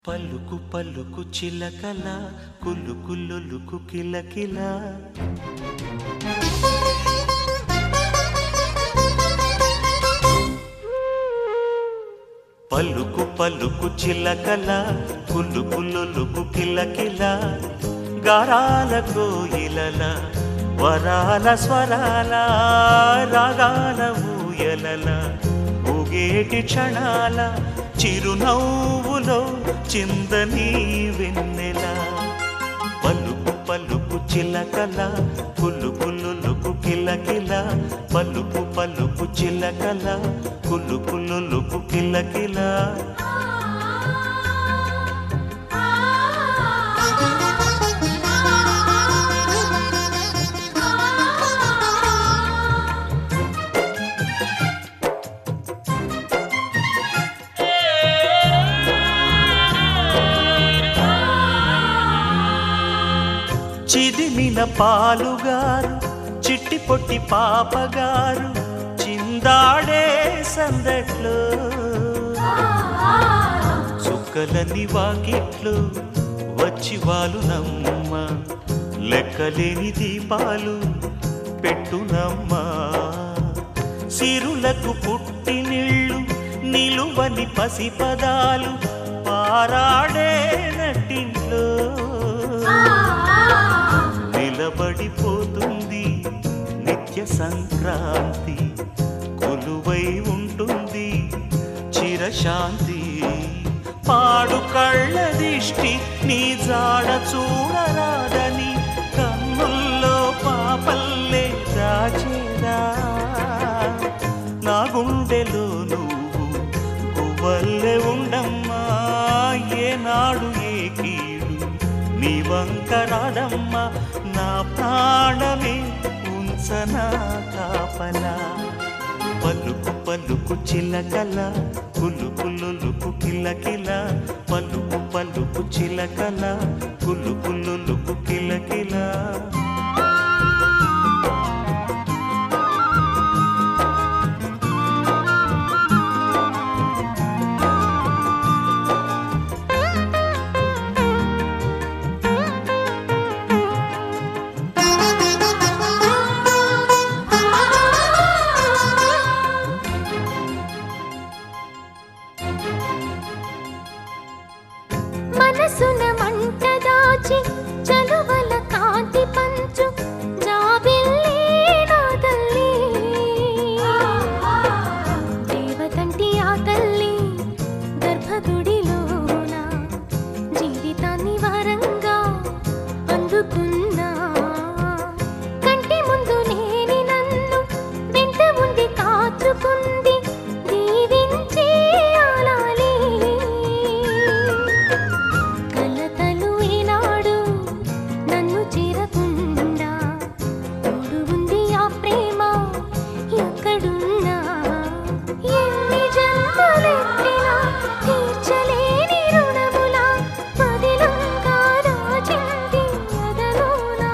పలుకు పలుకు చిలకల కులు కుల్లుకు కిలకిల పలుకు పలుకు చిలకల కులు కుల్లుకు కిలకిల గారాల కోయిలల వరాల స్వరాల రాగాల ఊయలల ఊగేటి క్షణాల చిరునవ్వులో చిందని వెన్నెల పలుకు పలుకు చిలకల కులు కుల్లుకు కిలకిల పలుకు పలుకు చిలకల కులు కుల్లుకు కిలకిల చిదిమిన పాలుగారు చిట్టి పొట్టి పాపగారు చిందాడే సందట్లో చుక్కలని వాకిట్లు వచ్చి వాలునమ్మ లెక్కలేని దీపాలు పెట్టునమ్మా సిరులకు పుట్టి నీళ్ళు నిలువని పసిపదాలు పారాడే నట్టింట్లో నిలబడిపోతుంది నిత్య సంక్రాంతి కొలువై ఉంటుంది చిరశాంతి పాడు కళ్ళ దిష్టి నీ జాడ చూడరాదని కన్నుల్లో పాపల్లే దాచేదా నా గుండెలో నువ్వు గువ్వల్లే ఉండమ్మా ఏనాడు ఏ కీడు నీ వంకరాడమ్మా నా ప్రాణమే ఉంచనా కాపలా పలుకు పలుకు చిలకల కులు కులుకు కిలకిల పలుకు పలుకు చిలకల కులు కులుకు కిలకిల మనసున మంట దాచి చలువల కాంతి పంచు జాబిల్లి నా తల్లి దేవతంటి ఆ తల్లి గర్భగుడిలోన జీవితాన్ని వరంగా అందుకున్నా కంటి ముందు లేని నన్ను వెంట ఉండి కాచుకుంది దీవించి ఆలాలి కలతలు ఈనాడు నన్ను చేరకుండా తోడు ఉంది ఆ ప్రేమ ఎక్కడున్నా ఎన్ని జన్మలెత్తినా తీర్చలేని రుణములా పదిలంగా దాచింది అదలోనా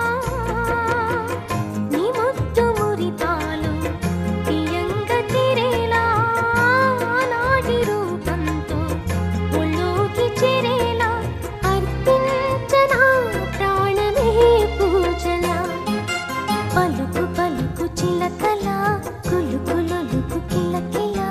నీ ముద్దు మురిపాలు తీయంగ తీరేలా నాటి రూపంతో ఒళ్ళోకి చేరేలా అర్పించనా ప్రాణమే పూజలా పలుకు పలుకు చిలకల కులుకులొలుకు కిలకిలా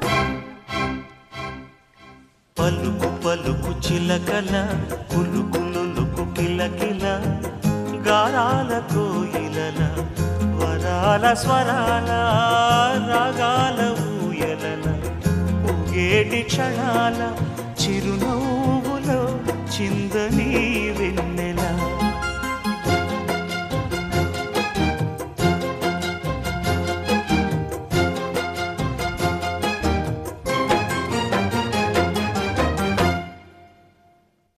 పలుకు పలుకు చిలకల కులుకులుకు కిలకిల గారాల కోయిలల వరాల స్వరాల రాగాల ఊయలల ఊగేటి క్షణాల చిరునవ్వులో చింద